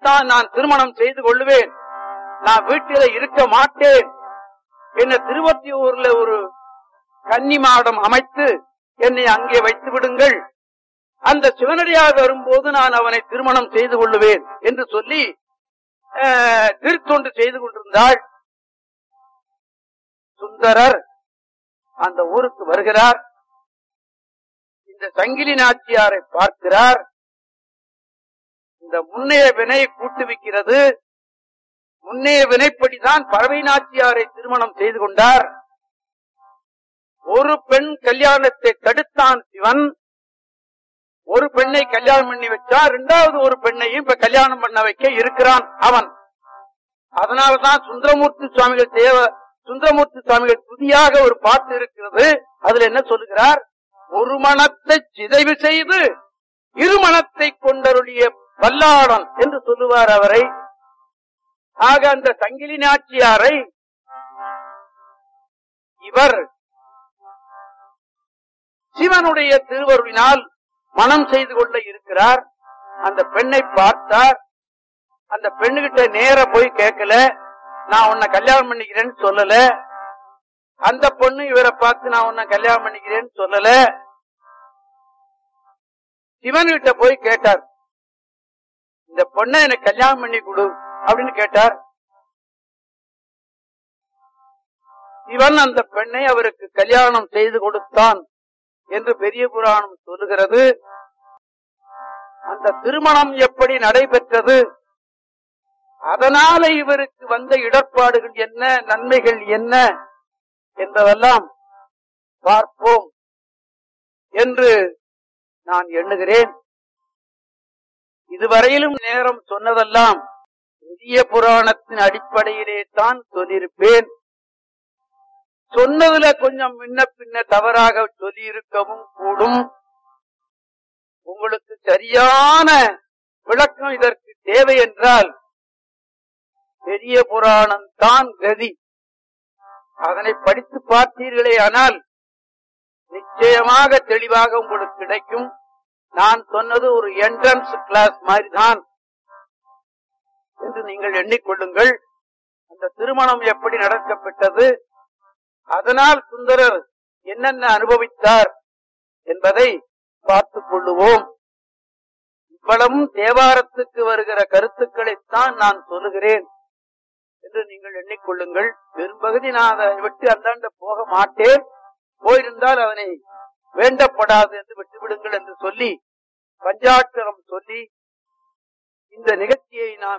தான் நான் திருமணம் செய்து கொள்ளுவேன் நான் வீட்டில இருக்க மாட்டேன் என்ன திருவத்தியூர்ல ஒரு கன்னி மாடம் அமைத்து என்னை அங்கே வைத்து விடுங்கள் அந்த சிவனடியாக வரும்போது நான் அவனை திருமணம் செய்து கொள்ளுவேன் என்று சொல்லி அஹ், திருத்தொண்டு செய்து கொண்டிருந்தாள் சுந்தரர் அந்த ஊருக்கு வருகிறார் இந்த சங்கிலி நாச்சியாரை பார்க்கிறார் இந்த முன்னைய வினை கூட்டுவிக்கிறது முன்னைய வினைப்படிதான் பறவை நாச்சியாரை திருமணம் செய்து கொண்டார் ஒரு பெண் கல்யாணத்தை தடுத்தான் சிவன் ஒரு பெண்ணை கல்யாணம் பண்ணி வச்சா இரண்டாவது ஒரு பெண்ணையும் இப்ப கல்யாணம் பண்ண வைக்க இருக்கிறான் அவன் அதனாலதான் சுந்தரமூர்த்தி சுவாமிகள் தேவ சுந்தரமூர்த்தி சுவாமிகள் புதியாக ஒரு பாட்டு இருக்கிறது அதுல என்ன சொல்லுகிறார் ஒரு மனத்தை சிதைவு செய்து இருமணத்தை கொண்டருளிய பல்லாளன் என்று சொல்லுவார் அவரை ஆக அந்த சங்கிலி நாச்சியாரை இவர் சிவனுடைய திருவருளினால் மனம் செய்து கொள்ள இருக்கிறார் அந்த பெண்ணை பார்த்தார் அந்த பெண்ணுகிட்ட நேர போய் கேட்கல நான் உன்னை கல்யாணம் பண்ணிக்கிறேன்னு சொல்லல அந்த பொண்ணு இவரை பார்த்து நான் உன்னை கல்யாணம் பண்ணிக்கிறேன்னு சொல்லல சிவன்கிட்ட போய் கேட்டார் இந்த பொண்ணை எனக்கு கல்யாணம் பண்ணி கொடு அப்படின்னு கேட்டார் சிவன் அந்த பெண்ணை அவருக்கு கல்யாணம் செய்து கொடுத்தான் என்று பெரிய புராணம் சொல்லுகிறது அந்த திருமணம் எப்படி நடைபெற்றது அதனால இவருக்கு வந்த இடர்பாடுகள் என்ன நன்மைகள் என்ன என்பதெல்லாம் பார்ப்போம் என்று நான் எண்ணுகிறேன் இதுவரையிலும் நேரம் சொன்னதெல்லாம் பெரிய புராணத்தின் அடிப்படையிலே தான் சொல்லியிருப்பேன் சொன்னதுல கொஞ்சம் முன்ன பின்ன தவறாக சொல்லியிருக்கவும் கூடும் உங்களுக்கு சரியான விளக்கம் இதற்கு தேவை என்றால் பெரிய புராணம் தான் கதி அதனை படித்து பார்த்தீர்களே ஆனால் நிச்சயமாக தெளிவாக உங்களுக்கு கிடைக்கும் நான் சொன்னது ஒரு என்ட்ரன்ஸ் கிளாஸ் மாதிரி தான் என்று நீங்கள் எண்ணிக்கொள்ளுங்கள் அந்த திருமணம் எப்படி நடக்கப்பட்டது அதனால் சுந்தரர் என்னென்ன அனுபவித்தார் என்பதை பார்த்துக் கொள்ளுவோம் இவ்வளவும் தேவாரத்துக்கு வருகிற கருத்துக்களைத்தான் நான் சொல்லுகிறேன் என்று நீங்கள் எண்ணிக்கொள்ளுங்கள் பெரும்பகுதி நான் அதை விட்டு அந்தாண்ட போக மாட்டேன் போயிருந்தால் அதனை வேண்டப்படாது என்று விட்டுவிடுங்கள் என்று சொல்லி பஞ்சாட்சரம் சொல்லி இந்த நிகழ்ச்சியை நான்